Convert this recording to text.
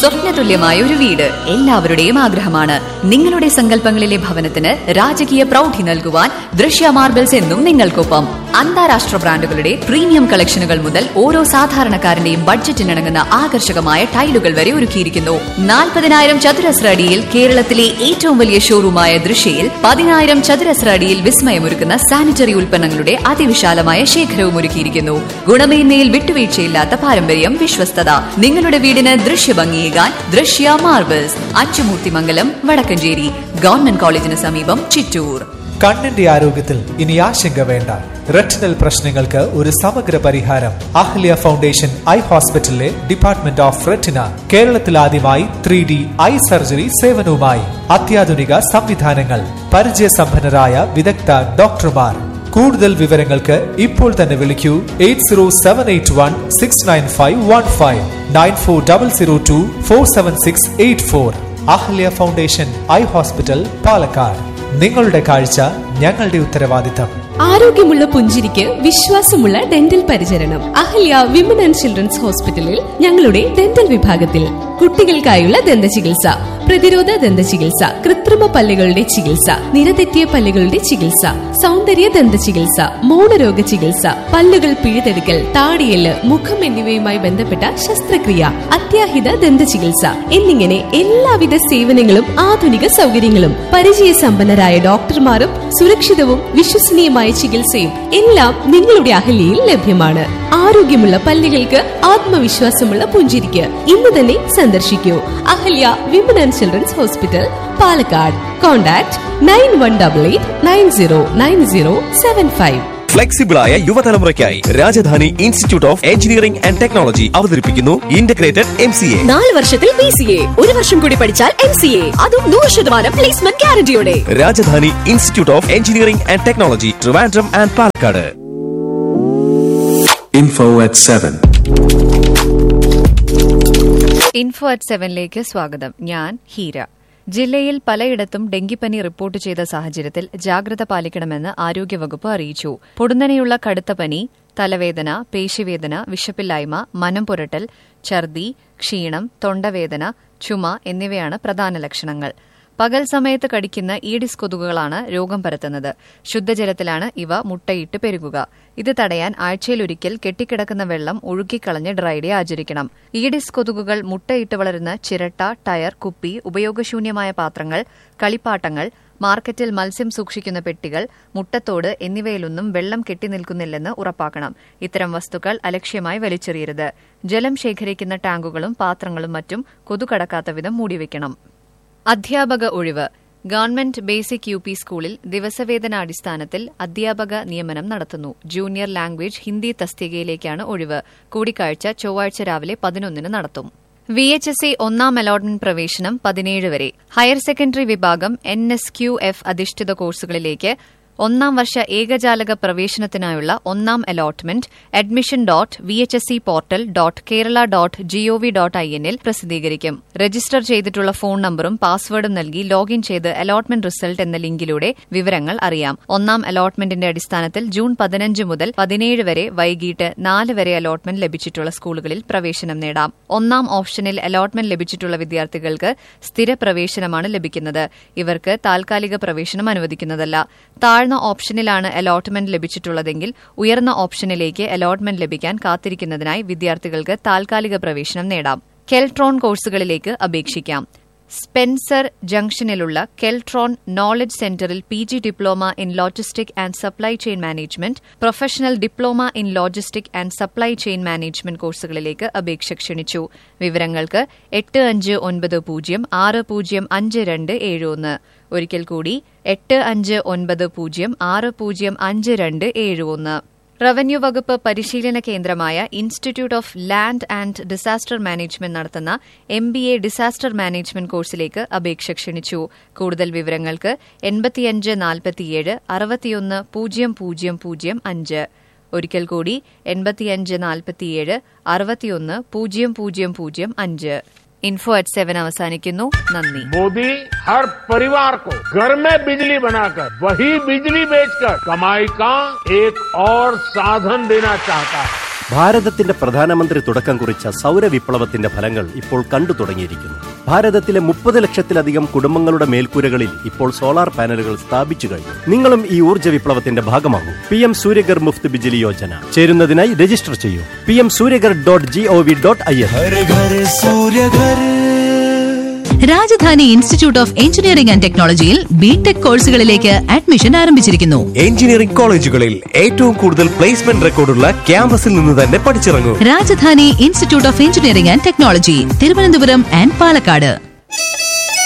സ്വപ്നതുല്യമായ ഒരു വീട് എല്ലാവരുടെയും ആഗ്രഹമാണ് നിങ്ങളുടെ സങ്കല്പങ്ങളിലെ ഭവനത്തിന് രാജകീയ പ്രൗഢി നൽകുവാൻ ദൃശ്യ മാർബിൾസ് എന്നും നിങ്ങൾക്കൊപ്പം അന്താരാഷ്ട്ര ബ്രാൻഡുകളുടെ പ്രീമിയം കളക്ഷനുകൾ മുതൽ ഓരോ സാധാരണക്കാരന്റെയും ബഡ്ജറ്റിനിണങ്ങുന്ന ആകർഷകമായ ടൈലുകൾ വരെ ഒരുക്കിയിരിക്കുന്നു നാൽപ്പതിനായിരം ചതുരശ്ര അടിയിൽ കേരളത്തിലെ ഏറ്റവും വലിയ ഷോറൂമായ ദൃശ്യയിൽ പതിനായിരം ചതുരശ്ര അടിയിൽ വിസ്മയമൊരുക്കുന്ന സാനിറ്ററി ഉൽപ്പന്നങ്ങളുടെ അതിവിശാലമായ ശേഖരവും ഒരുക്കിയിരിക്കുന്നു ഗുണമേന്മയിൽ വിട്ടുവീഴ്ചയില്ലാത്ത പാരമ്പര്യം വിശ്വസ്തത നിങ്ങളുടെ വീടിന് ദൃശ്യഭംഗിയേകാൻ ദൃശ്യ മാർബിൾസ് അച്ചുമൂർത്തിമംഗലം വടക്കഞ്ചേരി ഗവൺമെന്റ് കോളേജിന് സമീപം ചിറ്റൂർ കണ്ണിന്റെ ആരോഗ്യത്തിൽ ഇനി ആശങ്ക വേണ്ട റെറ്റിനൽ പ്രശ്നങ്ങൾക്ക് ഒരു സമഗ്ര പരിഹാരം അഹ്ല്യ ഫൗണ്ടേഷൻ ഐ ഹോസ്പിറ്റലിലെ ഡിപ്പാർട്ട്മെന്റ് ഓഫ് റെറ്റിന കേരളത്തിൽ ആദ്യമായി ത്രീ ഡി ഐ സർജറി സേവനവുമായി അത്യാധുനിക സംവിധാനങ്ങൾ പരിചയസമ്പന്നരായ വിദഗ്ധ ഡോക്ടർമാർ കൂടുതൽ വിവരങ്ങൾക്ക് ഇപ്പോൾ തന്നെ വിളിക്കൂ eight zero seven eight one six nine five one five nine four double zero two four seven six eight four Ahalya foundation eye hospital Palakkad നിങ്ങളുടെ കാഴ്ച ഞങ്ങളുടെ ഉത്തരവാദിത്തം ആരോഗ്യമുള്ള പുഞ്ചിരിക്ക് വിശ്വാസമുള്ള ഡെന്റൽ പരിചരണം അഹല്യ വിമൻ ആൻഡ് ചിൽഡ്രൻസ് ഹോസ്പിറ്റലിൽ ഞങ്ങളുടെ ഡെന്റൽ വിഭാഗത്തിൽ കുട്ടികൾക്കായുള്ള ദന്ത ചികിത്സ പ്രതിരോധ ദന്ത ചികിത്സ കൃത്രിമ പല്ലുകളുടെ ചികിത്സ നിരതെറ്റിയ പല്ലുകളുടെ ചികിത്സ സൗന്ദര്യ ദന്ത ചികിത്സ മൗനരോഗ ചികിത്സ പല്ലുകൾ പിഴുതെടുക്കൽ താടിയല് മുഖം എന്നിവയുമായി ബന്ധപ്പെട്ട ശസ്ത്രക്രിയ അത്യാഹിത ദന്ത ചികിത്സ എന്നിങ്ങനെ എല്ലാവിധ സേവനങ്ങളും ആധുനിക സൗകര്യങ്ങളും പരിചയസമ്പന്നരായ ഡോക്ടർമാരും സുരക്ഷിതവും വിശ്വസനീയമായ ചികിത്സയും എല്ലാം നിങ്ങളുടെ അഹല്യയിൽ ലഭ്യമാണ് ആരോഗ്യമുള്ള പല്ലുകൾക്ക് ആത്മവിശ്വാസമുള്ള പുഞ്ചിരിക്ക് ഇന്ന് തന്നെ സന്ദർശിക്കൂ Ahalya women and children's hospital Palakkad contact nine one double eight nine zero nine zero seven five ഫ്ലെക്സിബിളായ യുവതലമുറയ്ക്കായി Rajadhani institute of engineering and technology അവതരിപ്പിക്കുന്നു ഇന്റഗ്രേറ്റഡ് എം സി എ നാല് വർഷത്തിൽ ബി സി എ ഒരു വർഷം കൂടി പഠിച്ചാൽ എം സി എ അതും നൂറ് ശതമാനം പ്ലേസ്മെന്റ് ഗ്യാരണ്ടിയോടെ Rajadhani institute of engineering and technology Trivandrum and Palakkad Info at 7. Info at സെവനിലേക്ക് സ്വാഗതം ഞാൻ ഹീര ജില്ലയിൽ പലയിടത്തും ഡെങ്കിപ്പനി റിപ്പോർട്ട് ചെയ്ത സാഹചര്യത്തിൽ ജാഗ്രത പാലിക്കണമെന്ന് ആരോഗ്യവകുപ്പ് അറിയിച്ചു പൊടുന്നനെയുള്ള കടുത്ത പനി തലവേദന പേശിവേദന വിശപ്പില്ലായ്മ മനം പുരട്ടൽ ഛർദി ക്ഷീണം തൊണ്ടവേദന ചുമ എന്നിവയാണ് പ്രധാന ലക്ഷണങ്ങൾ പകൽ സമയത്ത് കടിക്കുന്ന ഈഡിസ് കൊതുകുകളാണ് രോഗം പരത്തുന്നത് ശുദ്ധജലത്തിലാണ് ഇവ മുട്ടയിട്ട് പെരുകുക ഇത് തടയാൻ ആഴ്ചയിലൊരിക്കൽ കെട്ടിക്കിടക്കുന്ന വെള്ളം ഒഴുക്കിക്കളഞ്ഞ് ഡ്രൈ ഡേ ആചരിക്കണം ഈഡിസ് കൊതുകുകൾ മുട്ടയിട്ട് വളരുന്ന ചിരട്ട ടയർ കുപ്പി ഉപയോഗശൂന്യമായ പാത്രങ്ങൾ കളിപ്പാട്ടങ്ങൾ മാർക്കറ്റിൽ മത്സ്യം സൂക്ഷിക്കുന്ന പെട്ടികൾ മുട്ടത്തോട് എന്നിവയിലൊന്നും വെള്ളം കെട്ടിനിൽക്കുന്നില്ലെന്ന് ഉറപ്പാക്കണം ഇത്തരം വസ്തുക്കൾ അലക്ഷ്യമായി വലിച്ചെറിയരുത് ജലം ശേഖരിക്കുന്ന ടാങ്കുകളും പാത്രങ്ങളും മറ്റും കൊതുകടക്കാത്ത വിധം മൂടിവെക്കണം അധ്യാപക ഒഴിവ് ഗവൺമെന്റ് ബേസിക് യു പി സ്കൂളിൽ ദിവസവേതനാടിസ്ഥാനത്തിൽ അധ്യാപക നിയമനം നടത്തുന്നു ജൂനിയർ ലാംഗ്വേജ് ഹിന്ദി തസ്തികയിലേക്കാണ് ഒഴിവ് കൂടിക്കാഴ്ച ചൊവ്വാഴ്ച രാവിലെ പതിനൊന്നിന് നടത്തും വി എച്ച് എസ് സി ഒന്നാം അലോട്ട്മെന്റ് പ്രവേശനം പതിനേഴ് വരെ ഹയർ സെക്കൻഡറി വിഭാഗം എൻ എസ് ക്യു എഫ് അധിഷ്ഠിത കോഴ്സുകളിലേക്ക് ഒന്നാം വർഷ ഏകജാലക പ്രവേശനത്തിനായുള്ള ഒന്നാം allotment admission dot V H S C portal dot Kerala dot GOV dot I എന്നിൽ പ്രസിദ്ധീകരിക്കും രജിസ്റ്റർ ചെയ്തിട്ടുള്ള ഫോൺ നമ്പറും പാസ്വേഡും നൽകി ലോഗിൻ ചെയ്ത് അലോട്ട്മെന്റ് റിസൾട്ട് എന്ന ലിങ്കിലൂടെ വിവരങ്ങൾ അറിയാം ഒന്നാം അലോട്ട്മെന്റിന്റെ അടിസ്ഥാനത്തിൽ ജൂൺ പതിനഞ്ച് മുതൽ പതിനേഴ് വരെ വൈകിട്ട് നാല് വരെ അലോട്ട്മെന്റ് ലഭിച്ചിട്ടുള്ള സ്കൂളുകളിൽ പ്രവേശനം നേടാം ഒന്നാം ഓപ്ഷനിൽ അലോട്ട്മെന്റ് ലഭിച്ചിട്ടുള്ള വിദ്യാർത്ഥികൾക്ക് സ്ഥിര പ്രവേശനമാണ് ലഭിക്കുന്നത് ഇവർക്ക് താൽക്കാലിക പ്രവേശനം അനുവദിക്കുന്നതല്ല താഴ്ന്ന ഓപ്ഷനിലാണ് അലോട്ട്മെന്റ് ലഭിച്ചിട്ടുള്ളതെങ്കിൽ ഉയർന്ന ഓപ്ഷനിലേക്ക് അലോട്ട്മെന്റ് ലഭിക്കാൻ കാത്തിരിക്കുന്നതിനായി വിദ്യാർത്ഥികൾക്ക് താൽക്കാലിക പ്രവേശനം നേടാം കെൽട്രോൺ കോഴ്സുകളിലേക്ക് അപേക്ഷിക്കാം സ്പെൻസർ ജംഗ്ഷനിലുള്ള കെൽട്രോൺ നോളജ് സെന്ററിൽ P G diploma in logistic and supply chain management professional diploma in logistic and supply chain management കോഴ്സുകളിലേക്ക് അപേക്ഷ ക്ഷണിച്ചു വിവരങ്ങൾക്ക് എട്ട് അഞ്ച് ഒൻപത് പൂജ്യം ആറ് പൂജ്യം അഞ്ച് രണ്ട് ഏഴ് ഒന്ന് ഒരിക്കൽ കൂടി എട്ട് അഞ്ച് ഒൻപത് പൂജ്യം ആറ് പൂജ്യം അഞ്ച് രണ്ട് ഏഴ് ഒന്ന് റവന്യൂ വകുപ്പ് പരിശീലന കേന്ദ്രമായ institute of land and disaster management നടത്തുന്ന M B A disaster management കോഴ്സിലേക്ക് അപേക്ഷ ക്ഷണിച്ചു കൂടുതൽ വിവരങ്ങൾക്ക് എൺപത്തിയഞ്ച് നാൽപ്പത്തിയേഴ് അറുപത്തിയൊന്ന് പൂജ്യം പൂജ്യം പൂജ്യം അഞ്ച് ഒരിക്കൽ കൂടി എൺപത്തിയഞ്ച് നാൽപ്പത്തിയേഴ് അറുപത്തിയൊന്ന് പൂജ്യം പൂജ്യം പൂജ്യം അഞ്ച് ഇൻഫോ അറ്റ് സെവൻ അവസാനിക്കുന്നു നന്ദി मोदी हर परिवार को घर में बिजली बनाकर वही बिजली बेचकर कमाई का एक और साधन देना चाहता है ഭാരതത്തിന്റെ പ്രധാനമന്ത്രി തുടക്കം കുറിച്ച സൗരവിപ്ലവത്തിന്റെ ഫലങ്ങൾ ഇപ്പോൾ കണ്ടു തുടങ്ങിയിരിക്കുന്നു ഭാരതത്തിലെ മുപ്പത് ലക്ഷത്തിലധികം കുടുംബങ്ങളുടെ മേൽക്കൂരകളിൽ ഇപ്പോൾ സോളാർ പാനലുകൾ സ്ഥാപിച്ചു കഴിഞ്ഞു നിങ്ങളും ഈ ഊർജ്ജ വിപ്ലവത്തിന്റെ ഭാഗമാകൂ പി എം സൂര്യഗർ മുഫ്ത് ബിജിലി യോജന ചേരുന്നതിനായി രജിസ്റ്റർ ചെയ്യൂ P M Suryaghar dot G O V dot I N Rajadhani institute of engineering and ടെക്നോളജിയിൽ ബിടെക് കോഴ്സുകളിലേക്ക് അഡ്മിഷൻ ആരംഭിച്ചിരിക്കുന്നു എഞ്ചിനീയറിംഗ് കോളേജുകളിൽ ഏറ്റവും കൂടുതൽ പ്ലേസ്മെന്റ് റെക്കോർഡുള്ള ക്യാമ്പസിൽ നിന്ന് തന്നെ പഠിച്ചിറങ്ങൂ Rajadhani institute of engineering and technology Thiruvananthapuram and Palakkad